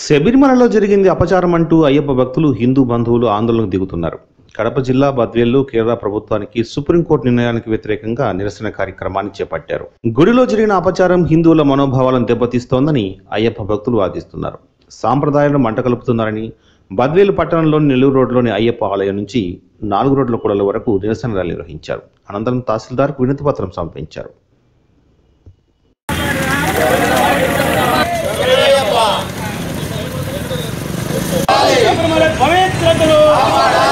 శబరిమలలో జరిగింది అపచారం అంటూ అయ్యప్ప భక్తులు హిందూ బంధువులు ఆందోళనకు దిగుతున్నారు కడప జిల్లా బద్వేల్లో కేరళ ప్రభుత్వానికి సుప్రీంకోర్టు నిర్ణయానికి వ్యతిరేకంగా నిరసన కార్యక్రమాన్ని చేపట్టారు గుడిలో జరిగిన అపచారం హిందువుల మనోభావాలను దెబ్బతీస్తోందని అయ్యప్ప భక్తులు వాదిస్తున్నారు సాంప్రదాయాలను మంట కలుపుతున్నారని బద్వేలు పట్టణంలోని నెల్లూరు రోడ్లోని అయ్యప్ప ఆలయం నుంచి నాలుగు రోడ్ల కూడల వరకు నిరసన ర్యాలీ నిర్వహించారు అనంతరం తహసీల్దార్కు వినతి పత్రం సమర్పించారు శబరిమల పవిత్రతను